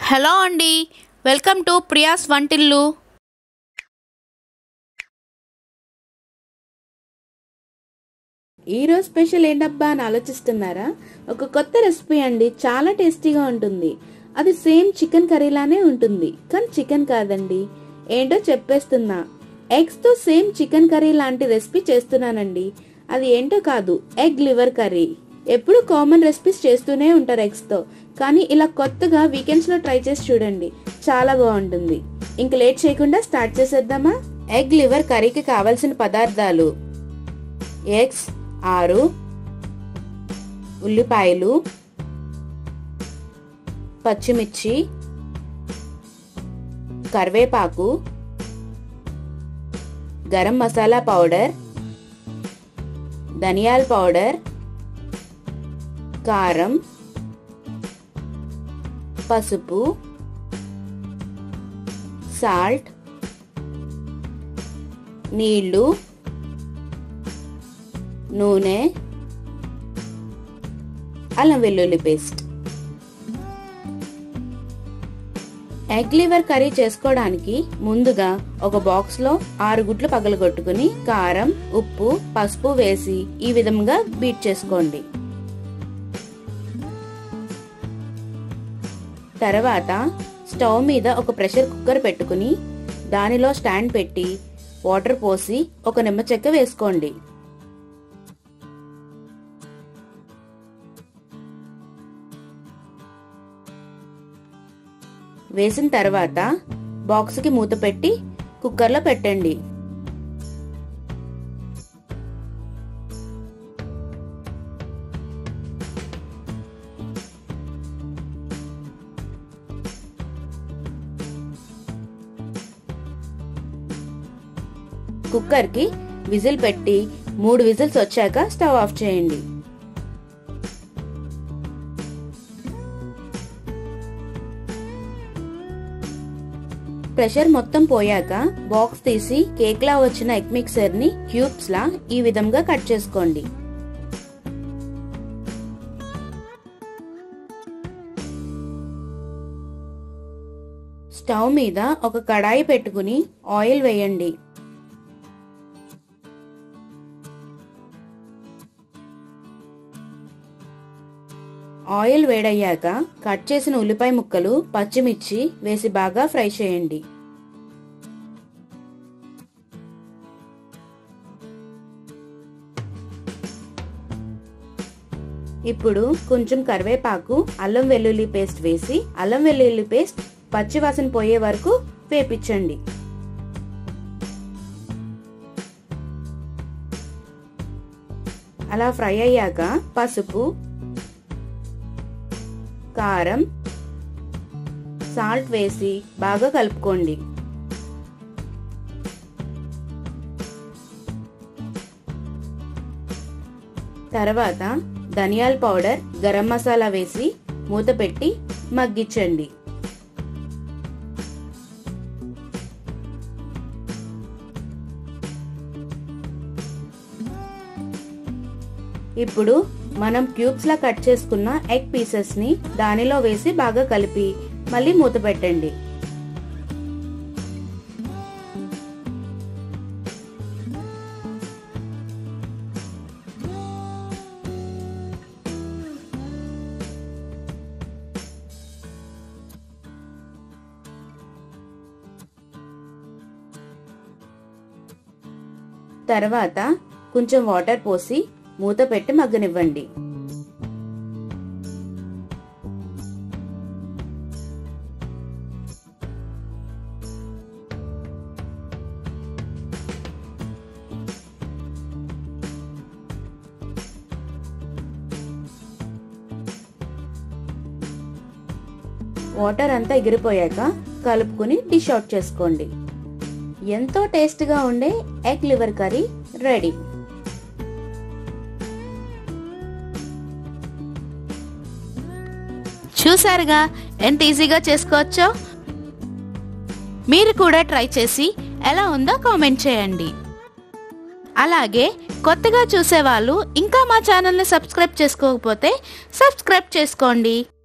hello అండి welcome to Priya's వంటిల్లు ఈరోజు స్పెషల్ ఏంటబ్బా అని ఆలోచిస్తున్నారా ఒక కొత్త రెసిపీ అండి చాలా టేస్టీగా ఉంటుంది అది సేమ్ చికెన్ కర్రీలానే ఉంటుంది కానీ చికెన్ కాదండి ఏంటో చెప్పేస్తున్నా ఎగ్స్ తో సేమ్ చికెన్ కర్రీ లాంటి రెసిపీ చేస్తున్నానండి అది ఏంటో కాదు ఎగ్ లివర్ కర్రీ ఎప్పుడు కామన్ రెసిపీస్ చేస్తూనే ఉంటారు ఎగ్స్ తో కానీ ఇలా కొత్తగా వీకెండ్స్ లో ట్రై చేసి చూడండి చాలా బాగుంటుంది ఇంక లేట్ చేయకుండా స్టార్ట్ చేసేద్దామా ఎగ్ లివర్ కర్రీకి కావాల్సిన పదార్థాలు ఎగ్స్ ఆరు ఉల్లిపాయలు పచ్చిమిర్చి కరివేపాకు గరం మసాలా పౌడర్ ధనియాల పౌడర్ కారం పసుపు సాల్ట్ నీళ్ళు నూనె అల్లం వెల్లుల్లి పేస్ట్ ఎగ్ లివర్ కర్రీ చేసుకోవడానికి ముందుగా ఒక బాక్స్ లో ఆరు గుడ్లు పగలగొట్టుకుని కారం ఉప్పు పసుపు వేసి ఈ విధంగా బీట్ చేసుకోండి తర్వాత స్టవ్ మీద ఒక ప్రెషర్ కుక్కర్ పెట్టుకుని దానిలో స్టాండ్ పెట్టి వాటర్ పోసి ఒక నిమ్మ చెక్క వేసుకోండి వేసిన తర్వాత బాక్స్కి మూత పెట్టి కుక్కర్లో పెట్టండి కుక్కర్కి విజిల్ పెట్టి మూడు విజిల్స్ వచ్చాక స్టవ్ ఆఫ్ చేయండి ప్రెషర్ మొత్తం పోయాక బాక్స్ తీసి కేక్ లా వచ్చిన ఎగ్ మిక్సర్ ని క్యూబ్స్ లా ఈ విధంగా కట్ చేసుకోండి స్టవ్ మీద ఒక కడాయి పెట్టుకుని ఆయిల్ వేయండి ఆయిల్ వేడయ్యాక కట్ చేసిన ఉల్లిపాయ ముక్కలు పచ్చిమిర్చి వేసి బాగా ఫ్రై చేయండి ఇప్పుడు కొంచెం కరివేపాకు అల్లం వెల్లుల్లి పేస్ట్ వేసి అల్లం వెల్లుల్లి పేస్ట్ పచ్చివాసన పోయే వరకు వేపించండి అలా ఫ్రై అయ్యాక పసుపు కారం సాల్ట్ వేసి బాగా కలుపుకోండి తర్వాత ధనియాల పౌడర్ గరం మసాలా వేసి మూత పెట్టి మగ్గించండి ఇప్పుడు మనం క్యూబ్స్ లా కట్ చేసుకున్న ఎగ్ పీసెస్ ని దానిలో వేసి బాగా కలిపి మళ్ళీ మూత పెట్టండి తర్వాత కొంచెం వాటర్ పోసి మూత పెట్టి మగ్గనివ్వండి వాటర్ అంతా ఎగిరిపోయాక కలుపుకుని డిష్ అవుట్ చేసుకోండి ఎంతో టేస్ట్గా ఉండే ఎగ్ లివర్ కర్రీ రెడీ చూసారుగా ఎంత ఈజీగా చేసుకోవచ్చో మీరు కూడా ట్రై చేసి ఎలా ఉందో కామెంట్ చేయండి అలాగే కొత్తగా చూసేవాళ్ళు ఇంకా మా ఛానల్ని సబ్స్క్రైబ్ చేసుకోకపోతే సబ్స్క్రైబ్ చేసుకోండి